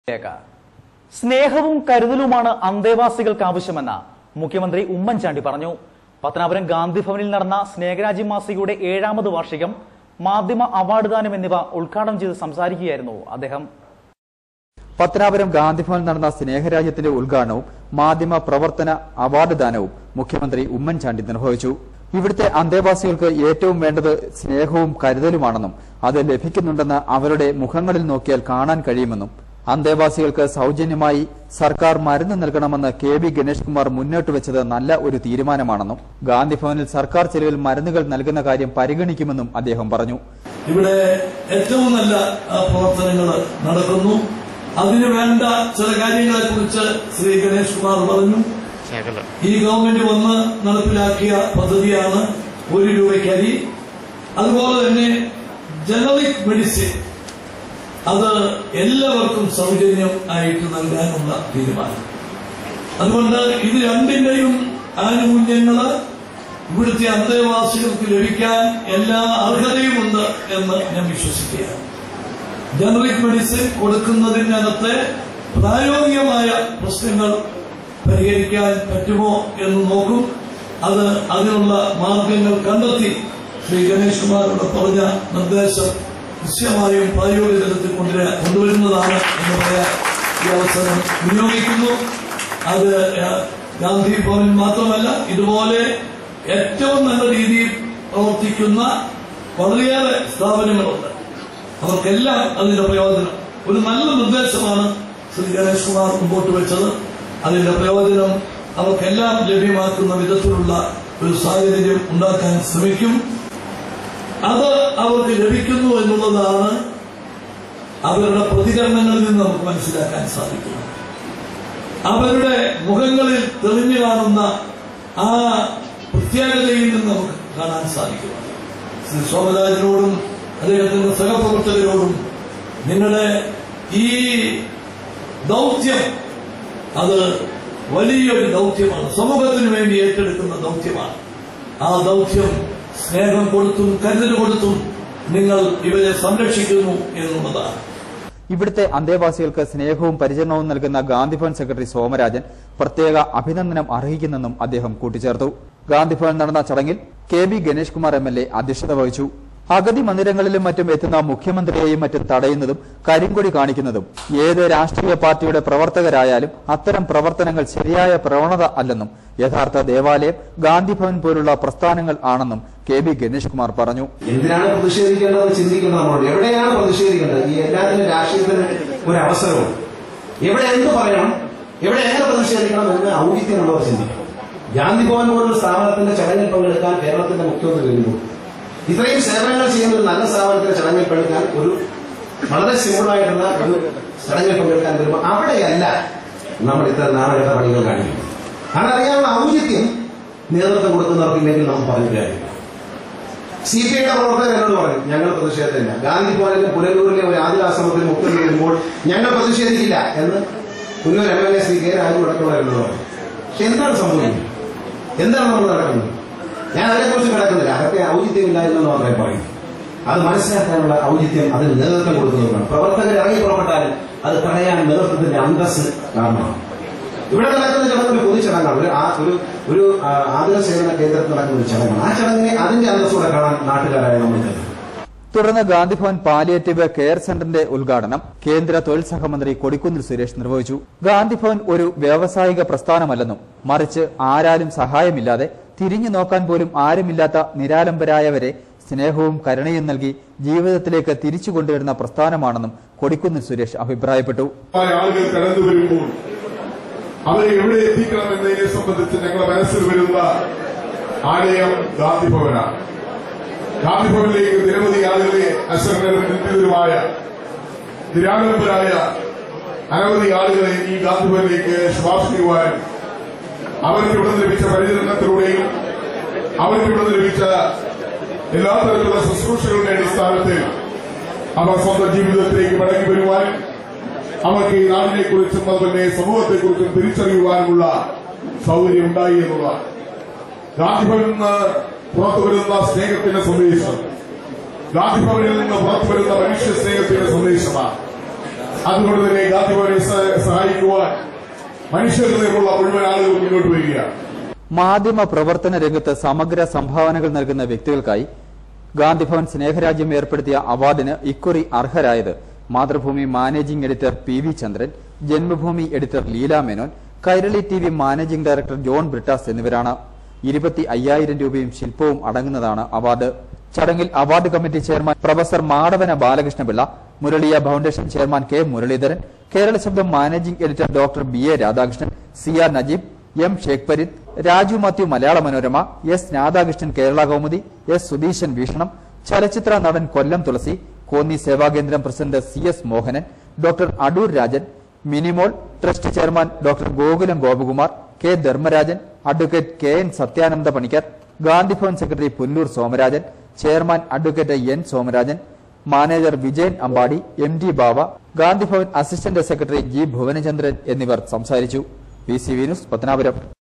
ലേക്ക്. സ്നേഹവും കരുതലുമാണ് അന്തേവാസികൾക്ക് ആവശ്യമെന്ന് മുഖ്യമന്ത്രി ഉമ്മൻചാണ്ടി പറഞ്ഞു പത്തനാപുരം ഗാന്ധി ഭവനിൽ നടന്ന സ്നേഹരാജ്യം മാസികയുടെ ഏഴാമത് വാർഷികം മാധ്യമ അവാർഡ് ദാനം എന്നിവ ഉദ്ഘാടനം ചെയ്ത് സംസാരിക്കുകയായിരുന്നു അദ്ദേഹം പത്തനാപുരം ഗാന്ധിഭവനിൽ നടന്ന സ്നേഹരാജ്യത്തിന്റെ ഉദ്ഘാടനവും മാധ്യമ പ്രവർത്തന അവാർഡ് ദാനവും മുഖ്യമന്ത്രി ഉമ്മൻചാണ്ടി നിർവഹിച്ചു ഇവിടുത്തെ അന്തേവാസികൾക്ക് ഏറ്റവും വേണ്ടത് സ്നേഹവും കരുതലുമാണെന്നും അത് ലഭിക്കുന്നുണ്ടെന്ന് അവരുടെ മുഖങ്ങളിൽ നോക്കിയാൽ കാണാൻ കഴിയുമെന്നും അന്തേവാസികൾക്ക് സൗജന്യമായി സർക്കാർ മരുന്ന് നൽകണമെന്ന് കെ വി ഗണേഷ് കുമാർ മുന്നോട്ട് വെച്ചത് നല്ല ഒരു തീരുമാനമാണെന്നും ഗാന്ധിഭവനിൽ സർക്കാർ ചെലവിൽ മരുന്നുകൾ നൽകുന്ന കാര്യം പരിഗണിക്കുമെന്നും അദ്ദേഹം പറഞ്ഞു ഇവിടെ ഏറ്റവും നല്ല പ്രവർത്തനങ്ങൾ നടക്കുന്നു അതിനു വേണ്ട ചില കാര്യങ്ങളെ കുറിച്ച് ശ്രീ ഗണേഷ് കുമാർ പറഞ്ഞു ഈ ഗവൺമെന്റ് വന്ന് നടപ്പിലാക്കിയ പദ്ധതിയാണ് ഒരു രൂപയ്ക്ക് അരി അതുപോലെ തന്നെ ജനറിക് മെഡിസിൻ അത് എല്ലാവർക്കും സൗജന്യം ആയിട്ട് നൽകാനുള്ള തീരുമാനം അതുകൊണ്ട് ഇത് രണ്ടിന്റെയും ആനുകൂല്യങ്ങള് ഇവിടുത്തെ അന്തേവാസികൾക്ക് ലഭിക്കാൻ എല്ലാ അർഹതയുമുണ്ട് എന്ന് ഞാൻ വിശ്വസിക്കുകയാണ് ജനറിക് മെഡിസിൻ കൊടുക്കുന്നതിനകത്തെ പ്രായോഗികമായ പ്രശ്നങ്ങൾ പരിഹരിക്കാൻ പറ്റുമോ എന്ന് നോക്കും അത് അതിനുള്ള മാർഗങ്ങൾ കണ്ടെത്തി ശ്രീ ഗണേഷ് കുമാരോട് പറഞ്ഞ നിർദ്ദേശം നിശ്ചയമായും പ്രായോഗിക തലത്തിൽ കൊണ്ടുവരാ- കൊണ്ടുവരുന്നതാണ് എന്ന് പറയാൻ ഈ അവസരം വിനിയോഗിക്കുന്നു അത് ഏഹ്, ഗാന്ധി ഭവനിൽ മാത്രമല്ല ഇതുപോലെ ഏറ്റവും നല്ല രീതിയിൽ പ്രവർത്തിക്കുന്ന വളരെയേറെ സ്ഥാപനങ്ങളുണ്ട് അവർക്കെല്ലാം അതിന്റെ പ്രയോജനം ഒരു നല്ല നിർദ്ദേശമാണ് ശ്രീ ഗണേഷ് കുമാർ മുമ്പോട്ട് വെച്ചത് അതിന്റെ പ്രയോജനം അവർക്കെല്ലാം ലഭ്യമാക്കുന്ന വിധത്തിലുള്ള ഒരു സാഹചര്യം ഉണ്ടാക്കാൻ ശ്രമിക്കും അത് അവർക്ക് ലഭിക്കുന്നു എന്നുള്ളതാണ് അവരുടെ പ്രതികരണങ്ങളിൽ നിന്ന് നമുക്ക് മനസ്സിലാക്കാൻ സാധിക്കുന്നത് അവരുടെ മുഖങ്ങളിൽ തെളിഞ്ഞു കാണുന്ന ആ പ്രത്യേകതയിൽ നിന്ന് നമുക്ക് കാണാൻ സാധിക്കും ശ്രീ സോമരാജനോടും അദ്ദേഹത്തിന്റെ സഹപ്രവർത്തകരോടും നിങ്ങളുടെ ഈ ദൗത്യം അത് വലിയൊരു ദൗത്യമാണ് സമൂഹത്തിന് വേണ്ടി ഏറ്റെടുക്കുന്ന ദൗത്യമാണ് ആ ദൗത്യം സ്നേഹം കൊടുത്തും കരുതൽ കൊടുത്തും നിങ്ങൾ ഇവരെ സംരക്ഷിക്കുന്നു എന്നുള്ളതാണ് ഇവിടുത്തെ അന്തേവാസികൾക്ക് സ്നേഹവും പരിചരണവും നൽകുന്ന ഗാന്ധിഭവൻ സെക്രട്ടറി സോമരാജൻ പ്രത്യേക അഭിനന്ദനം അർഹിക്കുന്നെന്നും അദ്ദേഹം കൂട്ടിച്ചേർത്തു ഗാന്ധിഭവൻ നടന്ന ചടങ്ങിൽ K B Ganesh Kumar M L A അധ്യക്ഷത വഹിച്ചു അഗതി മന്ദിരങ്ങളിലും മറ്റും എത്തുന്ന മുഖ്യമന്ത്രിയെയും മറ്റും തടയുന്നതും കരിങ്കൊടി കാണിക്കുന്നതും ഏത് രാഷ്ട്രീയ പാർട്ടിയുടെ പ്രവർത്തകരായാലും അത്തരം പ്രവർത്തനങ്ങൾ ശരിയായ പ്രവണത അല്ലെന്നും യഥാർത്ഥ ദേവാലയം ഗാന്ധിഭവൻ പോലുള്ള പ്രസ്ഥാനങ്ങൾ ആണെന്നും കെ ബി ഗണേഷ് കുമാർ പറഞ്ഞു എന്തിനാണ് പ്രതിഷേധിക്കേണ്ടതെന്ന് ചിന്തിക്കുന്നത് നമ്മളോട് എവിടെയാണ് പ്രതിഷേധിക്കേണ്ടത് ഈ എല്ലാത്തിനും രാഷ്ട്രീയത്തിന് ഒരു അവസരവും എവിടെ എന്ത് പറയണം എവിടെ എങ്ങനെ പ്രതിഷേധിക്കണം എന്ന് ഔചിത്യമുള്ളവർ ചിന്തിക്കണം ഗാന്ധി ഭവൻ പോലുള്ള സ്ഥാപനത്തിന്റെ ചടങ്ങിൽ പങ്കെടുക്കാൻ കേരളത്തിന്റെ മുഖ്യമന്ത്രി വരുന്നു ഇത്രയും സേവനങ്ങൾ ചെയ്യുന്ന ഒരു നല്ല സ്ഥാപനത്തിന്റെ ചടങ്ങിൽ പങ്കെടുക്കാൻ ഒരു വളരെ സിമ്പിളായിട്ടുള്ള ഒരു ചടങ്ങിൽ പങ്കെടുക്കാൻ വരുമ്പോൾ അവിടെയല്ല നമ്മൾ ഇത്തരം നാണകേട്ട പണികൾ കാണിക്കുന്നത് കാരണം അറിയാനുള്ള ഔചിത്യം നേതൃത്വം കൊടുക്കുന്നവർക്കില്ലെങ്കിൽ നമുക്ക് പറഞ്ഞു കാര്യമില്ല സി പി ഐയുടെ പ്രവർത്തകർ എന്നോട് പറഞ്ഞു ഞങ്ങൾ പ്രതിഷേധമില്ല ഗാന്ധി ഭവനിലെ പുനലൂരിലെ ഒരു ആദിവാസമത്തിൽ മുഖ്യമന്ത്രി വരുമ്പോൾ ഞങ്ങൾ പ്രതിഷേധിക്കില്ല എന്ന് Punalur M L A Shri K Raju അടക്കമുള്ള എന്നോട് പറഞ്ഞു പക്ഷെ എന്താണ് സംഭവിക്കുന്നത് എന്താണ് നമ്മൾ നടക്കുന്നത് ഞാൻ അതിനെക്കുറിച്ച് കിടക്കുന്നില്ല അതൊക്കെ ഔചിത്യമില്ല എന്ന് മാത്രമേ പറയൂ അത് മനസ്സിലാക്കാനുള്ള ഔചിത്യം അതിന് നേതൃത്വം കൊടുക്കുന്നവരാണ് പ്രവർത്തകർ ഇറങ്ങി പുറപ്പെട്ടാലും അത് തടയാൻ നേതൃത്വത്തിന്റെ അന്തസ് കാരണമാണ് ഇവിടെ നടക്കുന്ന ചടങ്ങ് ഒരു പൊതുചടങ്ങാണ് ഒരു ആ- ഒരു ഒരു ആ, ആതുര സേവന കേന്ദ്രത്തിൽ നടക്കുന്ന ഒരു ചടങ്ങാണ് ആ ചടങ്ങിനെ അതിന്റെ അന്തസ്സോടെ കാണാൻ നാട്ടുകാരായ നമ്മൾ കരുതും തുടർന്ന് ഗാന്ധിഭവൻ പാലിയേറ്റീവ് കെയർ സെന്ററിന്റെ ഉദ്ഘാടനം കേന്ദ്ര തൊഴിൽ സഹമന്ത്രി കൊടിക്കുന്നിൽ സുരേഷ് നിർവഹിച്ചു ഗാന്ധിഭവൻ ഒരു വ്യാവസായിക പ്രസ്ഥാനമല്ലെന്നും മറിച്ച് ആരാലും സഹായമില്ലാതെ തിരിഞ്ഞു നോക്കാൻ പോലും ആരുമില്ലാത്ത നിരാലംബരായവരെ സ്നേഹവും കരുണയും നൽകി ജീവിതത്തിലേക്ക് തിരിച്ചു കൊണ്ടുവരുന്ന പ്രസ്ഥാനമാണെന്നും കൊടിക്കുന്നിൽ സുരേഷ് അഭിപ്രായപ്പെട്ടു ആയ ആളുകൾ കടന്നു വരുമ്പോൾ അവരെ എവിടെ എത്തിക്കണം എന്നതിനെ സംബന്ധിച്ച് ഞങ്ങളുടെ മനസ്സിൽ വരുന്ന ആലയം ഗാന്ധിഭവനാണ് ഗാന്ധിഭവനിലേക്ക് നിരവധി ആളുകളെ അശരണരും നിന്ദിതരുമായ നിരാലംബരായ അനവധി ആളുകളെ ഈ ഗാന്ധിഭവനിലേക്ക് ശുപാർശ ചെയ്യുവാനും അവർക്ക് ഇവിടെ നിന്ന് ലഭിച്ച പരിചരണത്തിലൂടെയും അവർക്ക് ഇവിടെ നിന്ന് ലഭിച്ച എല്ലാ തരത്തിലുള്ള ശുശ്രൂഷകളുടെ അടിസ്ഥാനത്തിൽ അവർ സ്വന്തം ജീവിതത്തിലേക്ക് മടങ്ങി വരുവാനും അവർക്ക് ഈ നാടിനെ കുറിച്ചും അതുപോലെ സമൂഹത്തെക്കുറിച്ചും തിരിച്ചറിയുവാനുമുള്ള സൗകര്യം ഉണ്ടായി എന്നുള്ളതാണ് ഗാന്ധിഭവനിൽ നിന്ന് പുറത്തു വരുന്ന സ്നേഹത്തിന്റെ സന്ദേശം ഗാന്ധിഭവനിൽ നിന്ന് പുറത്തു വരുന്ന മനുഷ്യ സ്നേഹത്തിന്റെ സന്ദേശമാണ് അതുകൊണ്ട് തന്നെ ഗാന്ധിഭവനെ സ- സഹായിക്കുവാൻ മനുഷ്യഹൃദയമുള്ള മുഴുവൻ ആളുകളും മുന്നോട്ട് വരികയാണ് മാധ്യമ പ്രവർത്തന രംഗത്ത് സമഗ്ര സംഭാവനകൾ നൽകുന്ന വ്യക്തികൾക്കായി ഗാന്ധിഭവൻ സ്നേഹരാജ്യം ഏർപ്പെടുത്തിയ അവാർഡിന് ഇക്കുറി അർഹരായത് Mathrubhumi managing editor P V Chandran Janmabhumi editor Leela Menon Kairali T V managing director John Brittas എന്നിവരാണ് ഇരുപത്തി അയ്യായിരം രൂപയും ശില്പവും അടങ്ങുന്നതാണ് അവാർഡ് ചടങ്ങിൽ award committee chairman professor Madavana Balakrishnapillai Muraliya foundation chairman K Muraleedharan Kerala Sabdam managing editor doctor B A Radhakrishnan C R Najeeb M Shekh Pareed Raju Mathew Malayala Manorama S Radhakrishnan Kerala Kaumudi S Sudheeshan Veekshanam ചലച്ചിത്ര നടൻ കൊല്ലം തുളസി Konni Sevakendram president C S Mohanan doctor Adoor Rajan Minimol trust chairman doctor Gokulam Gopakumar K Dharmarajan advocate K N Sathyananda Panicker Gandhibhavan secretary Pullur Somarajan chairman advocate N Somarajan manager Vijayan Ambadi M D Bava Gandhibhavan assistant secretary G Bhuvanachandran എന്നിവർ സംസാരിച്ചു P C V news Pathanapuram